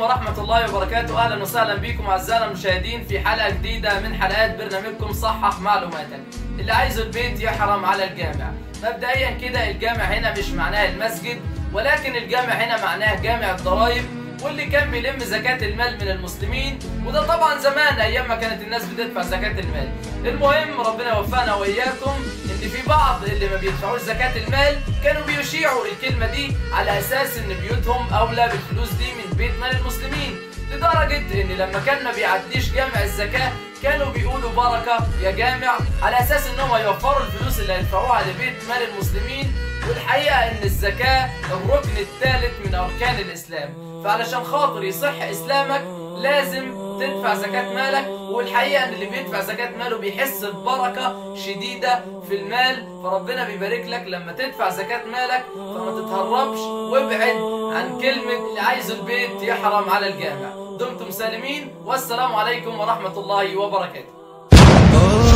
ورحمة الله وبركاته أهلا وسهلا بكم أعزائنا المشاهدين في حلقة جديدة من حلقات برنامجكم صحح معلوماتك اللي عايزه البيت يحرم على الجامع مبدئيا كده الجامع هنا مش معناه المسجد ولكن الجامع هنا معناه جامع الضرائب واللي كان بيلم زكاة المال من المسلمين وده طبعا زمان أيام ما كانت الناس بتدفع زكاة المال المهم ربنا يوفقنا وإياكم إن في بعض اللي ما بيدفعوش زكاة المال كانوا بيشيعوا الكلمة دي على أساس إن بيوتهم أولى بالفلوس دي من بيت مال المسلمين لدرجة إن لما كان ما بيعديش جامع الزكاة كانوا بيقولوا بركة يا جامع على أساس إنهم هيوفروا الفلوس اللي هيدفعوها لبيت مال المسلمين والحقيقة إن الزكاة الركن الثالث من أركان الإسلام فعلشان خاطر يصح إسلامك لازم تدفع زكاة مالك والحقيقة إن اللي بيدفع زكاة ماله بيحس ببركة شديدة في المال فربنا بيبارك لك لما تدفع زكاة مالك فما تتهربش وابعد عن كلمة اللي عايز البيت يحرم على الجامع دمتم سالمين والسلام عليكم ورحمة الله وبركاته